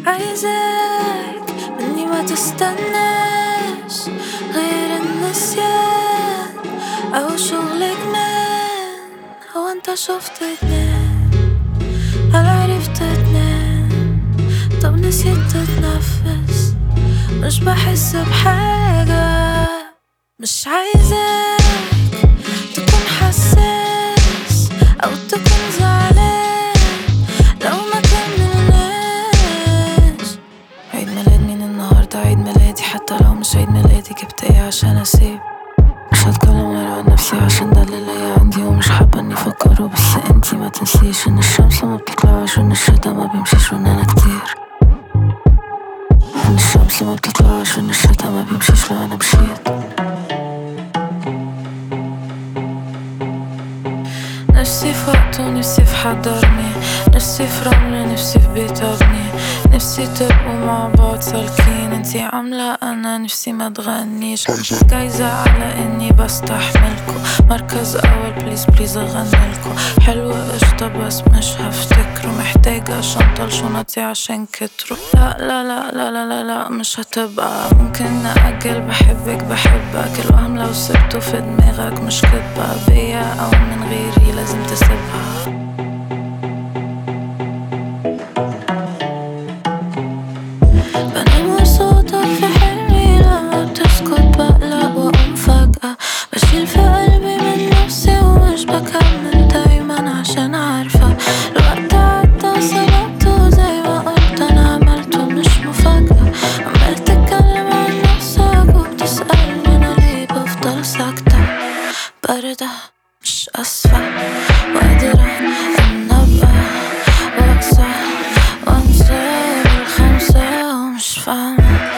عايزاك مني ما تستناش غير النسيان أو شغلك مان هو انت شفت اتنين هل عرفت تنام طب نسيت تتنفس مش بحس بحاجة مش عايزاك تكون حساس أو تكون زعلان لو ما كملناش عيد ميلاد مين النهاردة عيد ميلادي حتى لو مش عيد ميلادي جبت ايه عشان اسيب مش هتكلم غير عن نفسي عشان ده اللي ليا عندي ومش حابة اني افكره بس انتي ما تنسيش ان الشمس ما بتطلعش وان الشتا ما بيمشيش وان انا كتير ان الشمس ما بتطلعش وان الشتا ما بيمشيش لو انا مشيت نفسي في وقت ونفسي في حضرني نفسي في رملة نفسي في بيت أبني نفسي تبقوا مع بعض سالكين انتي عاملة أنا نفسي ما تغنيش جايزة على إني بستحملكو مركز أول بليز بليز أغنيلكو حلو قشطة بس مش هفتكره محتاجة شنطة لشنطي عشان كترو لا لا لا لا لا لا, لا مش هتبقى ممكن نأجل بحبك بحبك الوهم لو سبته في دماغك مش كدبة بيا أو من غيري لازم تسيبها بنام صوتك في حلمي لما بتسكت بقلق وأقوم فجأة بشيل في قلبي من نفسي ومش بكمل دايما عشان عارفة الوقت عدى سبقته زي ما قلت أنا عملته مش مفاجأة عمال تتكلم عن نفسك وبتسألني أنا ليه بفضل ساكتة باردة مش أسفة وقادرة إن أبقى واقسى وأنسى بالخمسة ومش فاهمة